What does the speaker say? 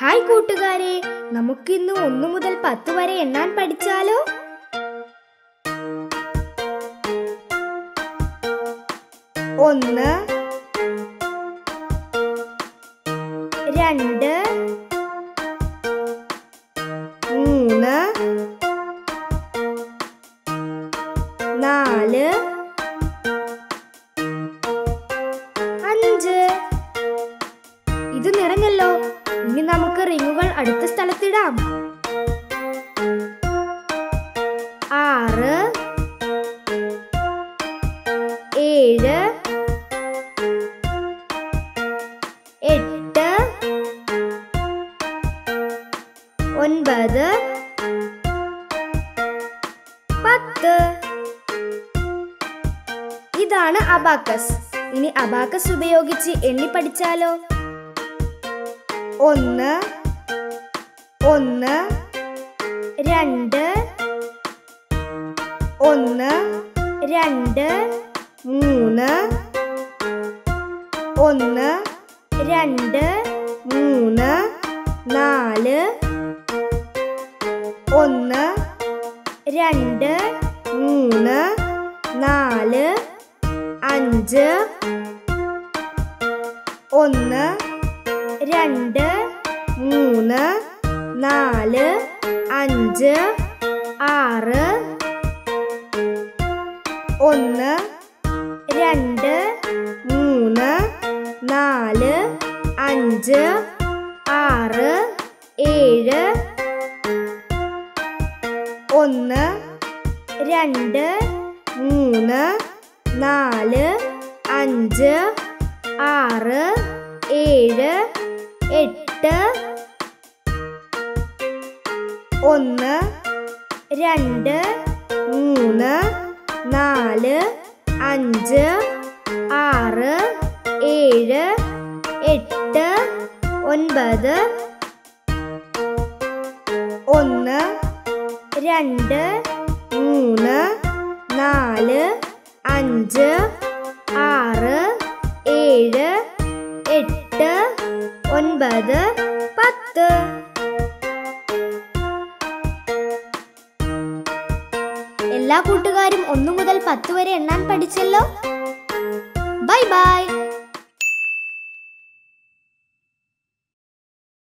hi കൂട്ടുകാരെ നമുക്കിന്ന് ഒന്നു മുതൽ പത്ത് വരെ എണ്ണാൻ പഠിച്ചാലോ ഒന്ന് രണ്ട് മൂന്ന് നാല് അഞ്ച് ഇത് നിറഞ്ഞല്ലോ ഇനി നമുക്ക് റിങ്ങുകൾ അടുത്ത സ്ഥലത്തിടാം ആറ് ഏഴ് എട്ട് ഒൻപത് പത്ത് ഇതാണ് അബാക്കസ് ഇനി അബാക്കസ് ഉപയോഗിച്ച് എണ്ണി പഠിച്ചാലോ ഒന്ന് ഒന്ന് രണ്ട് ഒന്ന് രണ്ട് മൂന്ന് ഒന്ന് രണ്ട് മൂന്ന് നാല് ഒന്ന് രണ്ട് മൂന്ന് നാല് അഞ്ച് ഒന്ന് രണ്ട് മൂന്ന് നാല് അഞ്ച് ആറ് ഒന്ന് രണ്ട് മൂന്ന് നാല് അഞ്ച് ആറ് ഏഴ് ഒന്ന് രണ്ട് മൂന്ന് നാല് അഞ്ച് ആറ് ഏഴ് എട്ട് ഒന്ന് രണ്ട് മൂന്ന് നാല് അഞ്ച് ആറ് ഏഴ് എട്ട് ഒൻപത് ഒന്ന് രണ്ട് മൂന്ന് നാല് അഞ്ച് ആറ് ഏഴ് എട്ട് ഒൻപത് പത്ത് എല്ലാ കൂട്ടുകാരും ഒന്നു മുതൽ പത്ത് വരെ എണ്ണാൻ പഠിച്ചല്ലോ ബൈ ബൈ